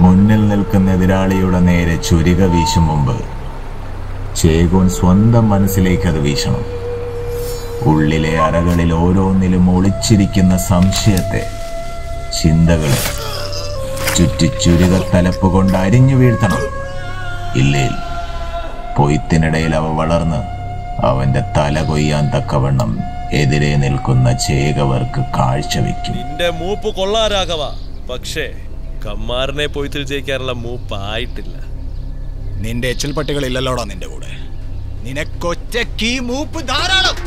മുന്നിൽ നിൽക്കുന്ന എതിരാളിയുടെ നേരെ ചുരിക വീശും മുമ്പ് ചേകോൻ സ്വന്തം മനസ്സിലേക്ക് അത് വീശണം ഉള്ളിലെ അറകളിൽ ഓരോന്നിലും ഒളിച്ചിരിക്കുന്ന സംശയത്തെ ചിന്തകളെ ചുറ്റി ചുരുക തലപ്പ് കൊണ്ട് അരിഞ്ഞു വീഴ്ത്തണം ഇല്ലേൽ പൊയ്ത്തിനിടയിൽ അവ വളർന്ന് അവന്റെ തല കൊയ്യാൻ തക്കവണ്ണം എതിരെ നിൽക്കുന്ന ചേകവർക്ക് കാഴ്ചവെക്കും നിന്റെ മൂപ്പ് കൊള്ളാരാഘവ പക്ഷേ കമ്മാരനെ പോയി ജയിക്കാനുള്ള മൂപ്പായിട്ടില്ല നിന്റെ എച്ചിൽ പട്ടികൾ ഇല്ലല്ലോടാ നിന്റെ കൂടെ നിനക്കൊറ്റയ്ക്ക് ഈ മൂപ്പ് ധാരാളം